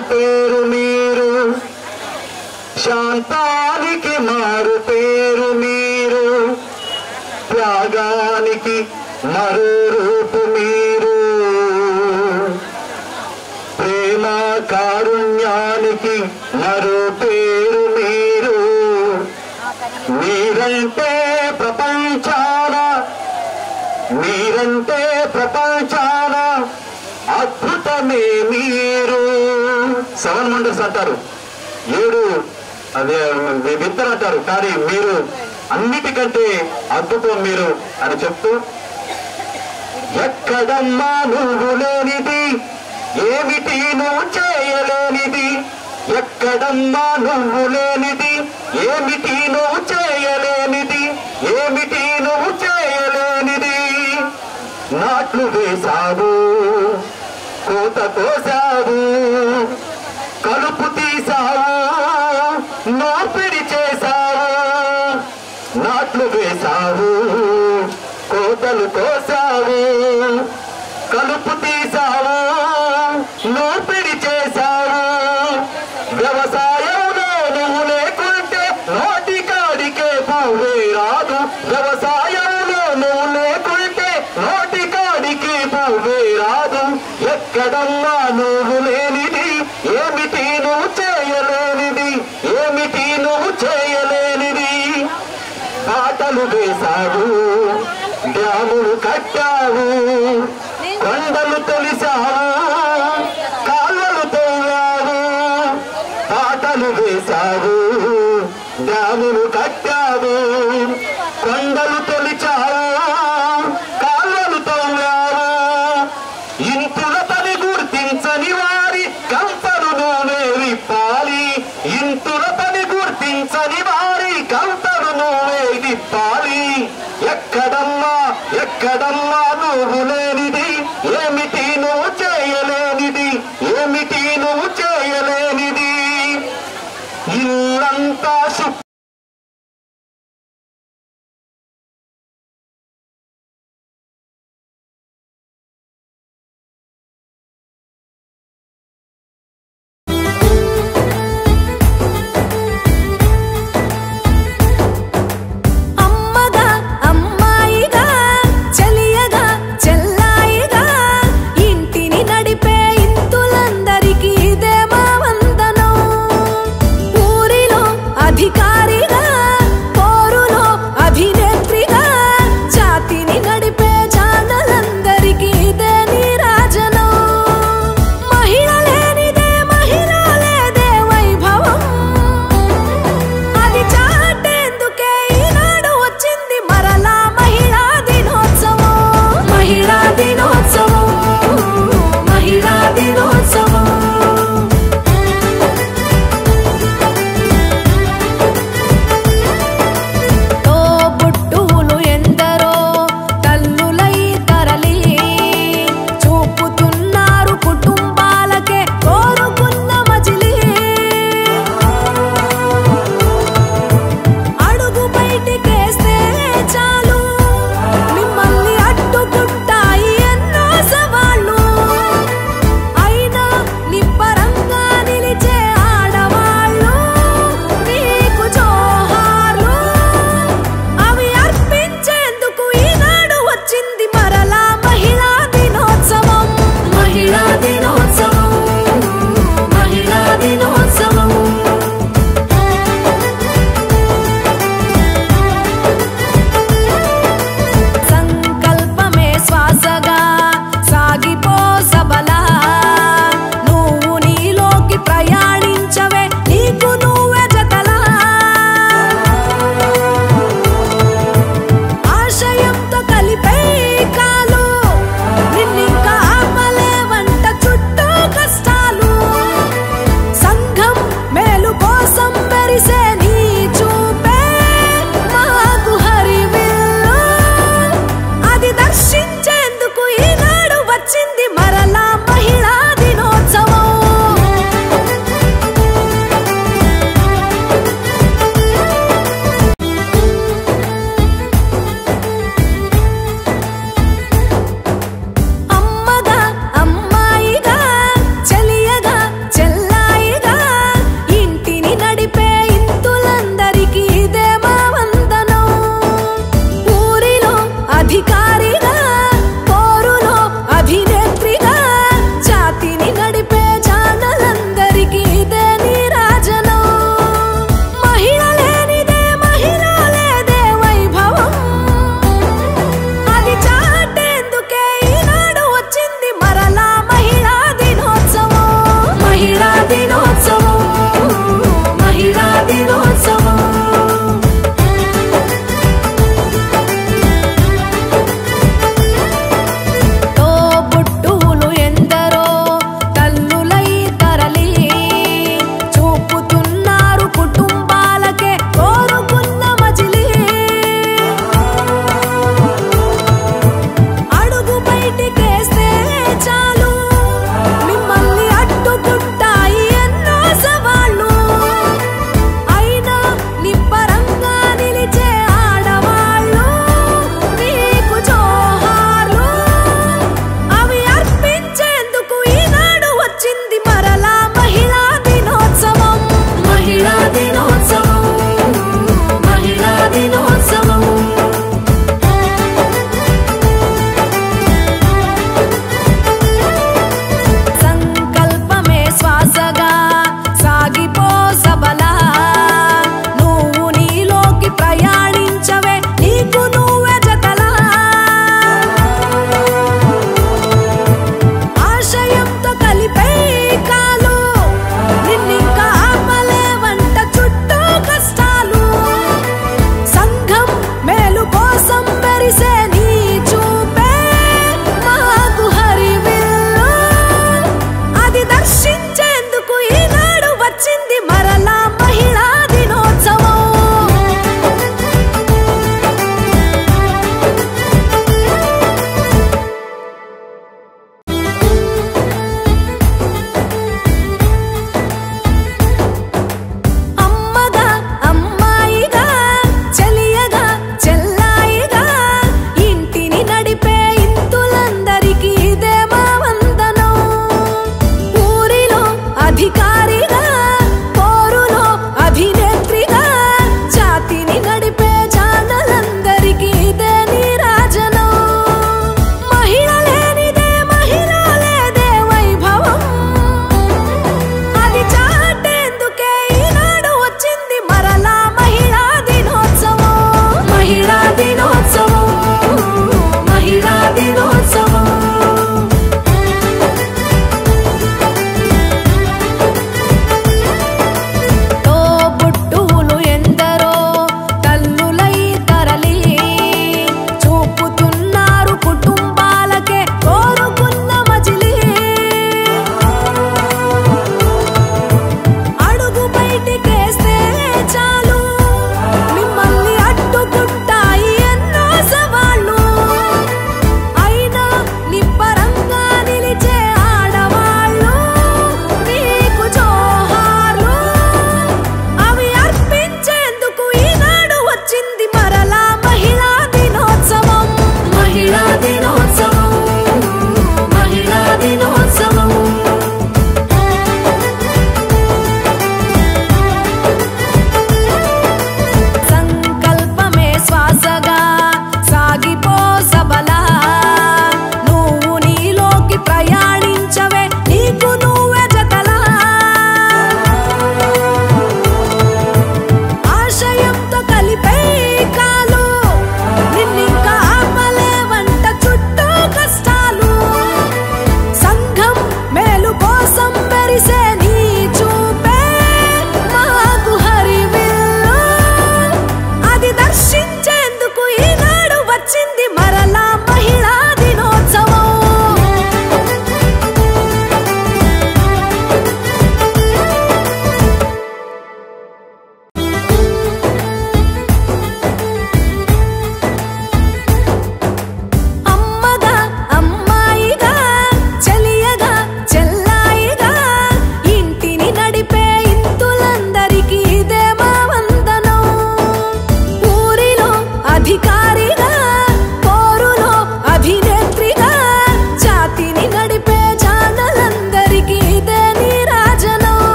పేరు మీరు శాంతానికి మారు పేరు మీరు త్యాగానికి మరో రూపు మీరు ప్రేమ కారుణ్యానికి మరో పేరు మీరు మీరంటే ప్రపంచాన మీరంటే ప్రపంచాన అద్భుతమే మీరు సెవెన్ వండర్స్ అంటారు ఏడు అదే విత్తలు అంటారు కానీ మీరు అన్నిటికంటే అద్భుతం మీరు అని చెప్తూ ఎక్కడమ్మా నువ్వు లేనిది ఏమిటి నువ్వు చేయలేనిది ఎక్కడమ్మా నువ్వు లేనిది ఏమిటి నువ్వు చేయలేనిది ఏమిటి నువ్వు చేయలేనిది నాట్లు వేశావు కోత కోసావు కలుపు తీసావు నోపిడి చేశావు నాట్లు వేశావు కోతలు కోసావు కలుపు తీసావు నోపిడి చేశావు వ్యవసాయంలో నువ్వు లేకుంటే నోటి కాడికే పువ్వే రాదు వ్యవసాయంలో నువ్వు లేకుంటే నోటి కాడికి పువ్వే రాదు ఎక్కడమ్మా నువ్వు లేనిది ఏమిటి నువ్వు చేయలేనిది ఏమిటి నువ్వు చేయలేనిది పాటలు వేశావు డ్యాములు కట్టావు కొండలు తొలిసావు కాళ్ళలు తవ్వావు పాటలు వేశావు డ్యాములు కట్టావు కొండలు తొలిచావు కాళ్ళలు తవ్వావు ఇంతుల పని గుర్తించని వారి కంపను నూనె విప్పాలి ఇంతుల పని గుర్తించని వారి కంపను నూనె విప్పాలి ఎక్కడమ్మా ఎక్కడమ్మా నువ్వు లేనిది ఏమిటి నువ్వు చేయలేనిది ఏమిటి నువ్వు చేయలేనిది ఇల్లంతా శుభ్ర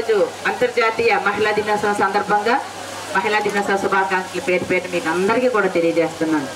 ఈరోజు అంతర్జాతీయ మహిళా దినోత్సవం సందర్భంగా మహిళా దినోత్సవ శుభాకాంక్షలు పేరు పేరు మీకు అందరికీ కూడా తెలియజేస్తున్నాను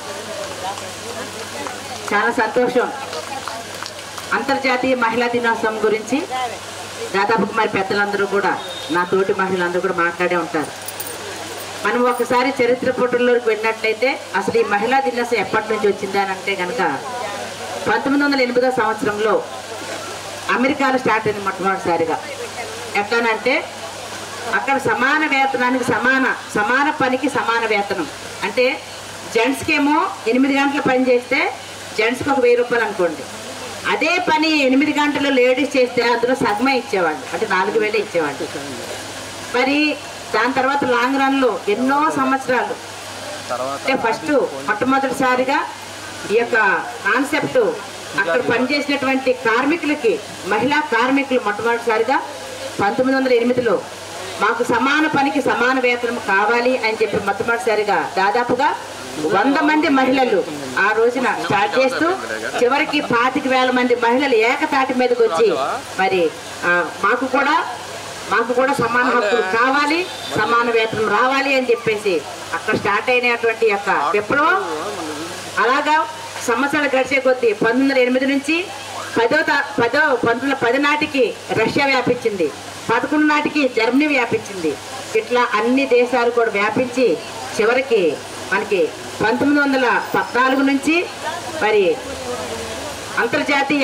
చాలా సంతోషం అంతర్జాతీయ మహిళా దినోత్సవం గురించి దాదాపు మరి పెద్దలందరూ కూడా నా తోటి మహిళలందరూ కూడా మాట్లాడే ఉంటారు మనం ఒకసారి చరిత్ర పుటల్లోకి వెళ్ళినట్లయితే అసలు ఈ మహిళా దినోత్సవం ఎప్పటి నుంచి వచ్చింది అని అంటే కనుక పంతొమ్మిది వందల ఎనిమిదో సంవత్సరంలో అమెరికాలో స్టార్ట్ అయింది మొట్టమొదటిసారిగా ఎట్లానంటే అక్కడ సమాన వేతనానికి సమాన సమాన పనికి సమాన వేతనం అంటే జెంట్స్కి ఏమో ఎనిమిది గంటలు పని చేస్తే జెంట్స్కి ఒక వెయ్యి రూపాయలు అనుకోండి అదే పని ఎనిమిది గంటలు లేడీస్ చేస్తే అందులో సగమే ఇచ్చేవాళ్ళు అంటే నాలుగు వేలే ఇచ్చేవాళ్ళు మరి దాని తర్వాత లాంగ్ రన్లో ఎన్నో సంవత్సరాలు అంటే ఫస్ట్ మొట్టమొదటిసారిగా ఈ యొక్క కాన్సెప్ట్ అక్కడ పనిచేసినటువంటి కార్మికులకి మహిళా కార్మికులు మొట్టమొదటిసారిగా పంతొమ్మిది వందల ఎనిమిదిలో మాకు సమాన పనికి సమాన వేతనం కావాలి అని చెప్పి మొట్టమొదటిసారిగా దాదాపుగా వంద మంది మహిళలు ఆ రోజున స్టార్ట్ చేస్తూ చివరికి పాతిక వేల మంది మహిళలు ఏకతాటి మీదకి వచ్చి మరి ఆ, మాకు కూడా మాకు కూడా సమాన హక్కులు కావాలి సమాన వేతనం రావాలి అని చెప్పేసి అక్కడ స్టార్ట్ అయినటువంటి యొక్క విప్లవం అలాగా సంవత్సరాలు గడిచే కొద్దీ పంతొమ్మిది వందల ఎనిమిది నుంచి పదో తా- పదో పంతొమ్మిది వందల పది నాటికి రష్యా వ్యాపించింది పదకొండు నాటికి జర్మనీ వ్యాపించింది ఇట్లా అన్ని దేశాలు కూడా వ్యాపించి చివరికి మనకి పంతొమ్మిది వందల పద్నాలుగు నుంచి మరి అంతర్జాతీయ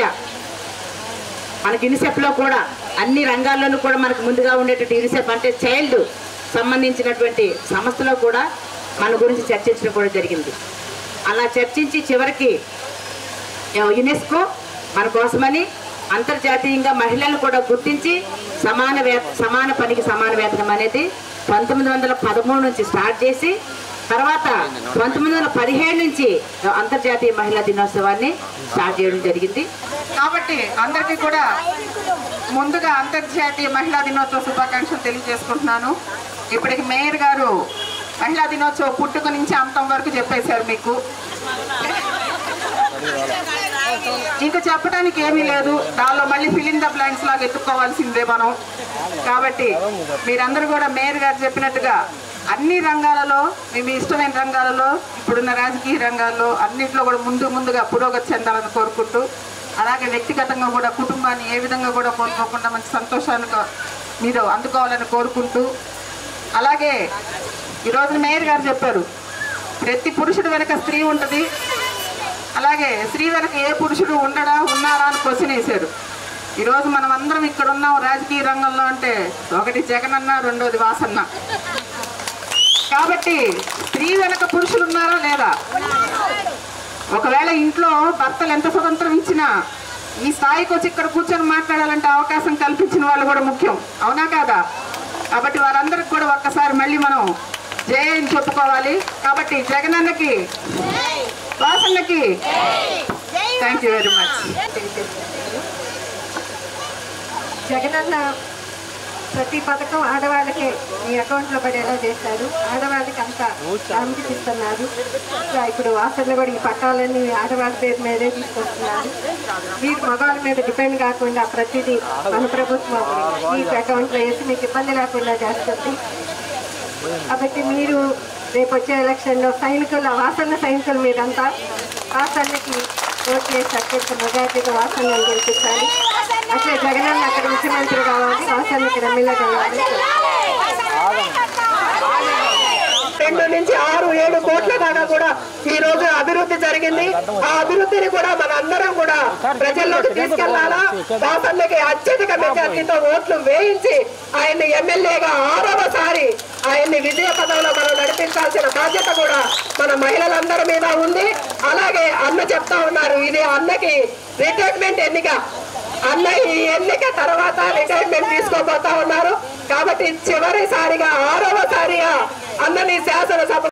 మనకి యూనిసెఫ్ లో కూడా అన్ని రంగాల్లోనూ కూడా మనకు ముందుగా ఉండేటువంటి యూనిసెఫ్ అంటే చైల్డ్ సంబంధించినటువంటి సంస్థలో కూడా మన గురించి చర్చించడం కూడా జరిగింది అలా చర్చించి చివరికి ఆ, యునెస్కో మన కోసమని అంతర్జాతీయంగా మహిళలను కూడా గుర్తించి సమాన వే సమాన పనికి సమాన వేతనం అనేది పంతొమ్మిది వందల పదమూడు నుంచి స్టార్ట్ చేసి తర్వాత పంతొమ్మిది వందల పదిహేడు నుంచి అంతర్జాతీయ మహిళా దినోత్సవాన్ని స్టార్ట్ చేయడం జరిగింది కాబట్టి అందరికీ కూడా ముందుగా అంతర్జాతీయ మహిళా దినోత్సవ శుభాకాంక్షలు తెలియజేసుకుంటున్నాను ఇప్పటికి మేయర్ గారు మహిళా దినోత్సవ పుట్టుక నుంచి అంతం వరకు చెప్పేశారు మీకు ఇంకా చెప్పడానికి ఏమీ లేదు దానిలో మళ్ళీ ఫిలిం ద బ్లాంక్స్ లాగా ఎత్తుక్కోవాల్సిందే మనం కాబట్టి మీరందరూ కూడా మేయర్ గారు చెప్పినట్టుగా అన్ని రంగాలలో మీ మీ ఇష్టమైన రంగాలలో ఇప్పుడున్న రాజకీయ రంగాల్లో అన్నింటిలో కూడా ముందు ముందుగా పురోగతి చెందాలని కోరుకుంటూ అలాగే వ్యక్తిగతంగా కూడా కుటుంబాన్ని ఏ విధంగా కూడా కోల్పోకుండా మంచి సంతోషాన్ని కో- మీరు అందుకోవాలని కోరుకుంటూ అలాగే ఈరోజు మేయర్ గారు చెప్పారు ప్రతి పురుషుడు వెనక స్త్రీ ఉంటుంది అలాగే స్త్రీ వెనక ఏ పురుషుడు ఉండడా ఉన్నారా అని క్వశ్చన్ వేశారు ఈరోజు మనం అందరం ఇక్కడ ఉన్నాం రాజకీయ రంగంలో అంటే ఒకటి జగనన్న రెండోది వాసన్న కాబట్టి స్త్రీ వెనక పురుషులు ఉన్నారా లేదా ఒకవేళ ఇంట్లో భర్తలు ఎంత స్వతంత్రం ఇచ్చినా ఈ స్థాయికి వచ్చి ఇక్కడ కూర్చొని మాట్లాడాలంటే అవకాశం కల్పించిన వాళ్ళు కూడా ముఖ్యం అవునా కాదా కాబట్టి వారందరికి కూడా ఒక్కసారి మళ్ళీ మనం జయ అని చెప్పుకోవాలి కాబట్టి జగనన్నకి వాసన్నకి థ్యాంక్ యూ వెరీ మచ్ జగనన్న ప్రతి పథకం ఆడవాళ్ళకే మీ అకౌంట్లో పడేలా చేశారు ఆడవాళ్ళకి అంత ప్రాముఖ్యత ఇస్తున్నారు ఇంకా ఇప్పుడు వాసనలు కూడా ఈ పట్టాలన్నీ ఆడవాళ్ళ పేరు మీదే తీసుకొస్తున్నారు మీరు మగవాళ్ళ మీద డిపెండ్ కాకుండా ప్రతిదీ మన ప్రభుత్వం ఈ అకౌంట్లో వేసి మీకు ఇబ్బంది లేకుండా చేస్తుంది కాబట్టి మీరు రేపు వచ్చే ఎలక్షన్లో సైనికుల వాసన సైనికుల మీదంతా వాసన్నకి ఓట్ చేసి అత్యంత మెజార్టీగా వాసనని గెలిపించాలి అట్లే జగనన్న అక్కడ ముఖ్యమంత్రి కావాలి వాసన్నకి ఎమ్మెల్యే కావాలి రెండు నుంచి ఆరు ఏడు కోట్ల దాకా కూడా ఈ రోజు అభివృద్ధి జరిగింది ఆ అభివృద్ధిని కూడా మన అందరం కూడా ప్రజల్లోకి తీసుకెళ్లాలా వాసన్నకి అత్యధిక మెజార్టీతో ఓట్లు వేయించి ఆయన్ని ఎమ్మెల్యేగా ఆరవసారి ఆయన్ని విజయ పదంలో మనం నడిపించాల్సిన బాధ్యత కూడా మన మహిళలందరి మీద ఉంది అలాగే అన్న చెప్తా ఉన్నారు ఇది అన్నకి రిటైర్మెంట్ ఎన్నిక అన్న ఈ ఎన్నిక తర్వాత రిటైర్మెంట్ తీసుకోబోతా ఉన్నారు కాబట్టి చివరిసారిగా ఆరవసారిగా అన్నని శాసనసభ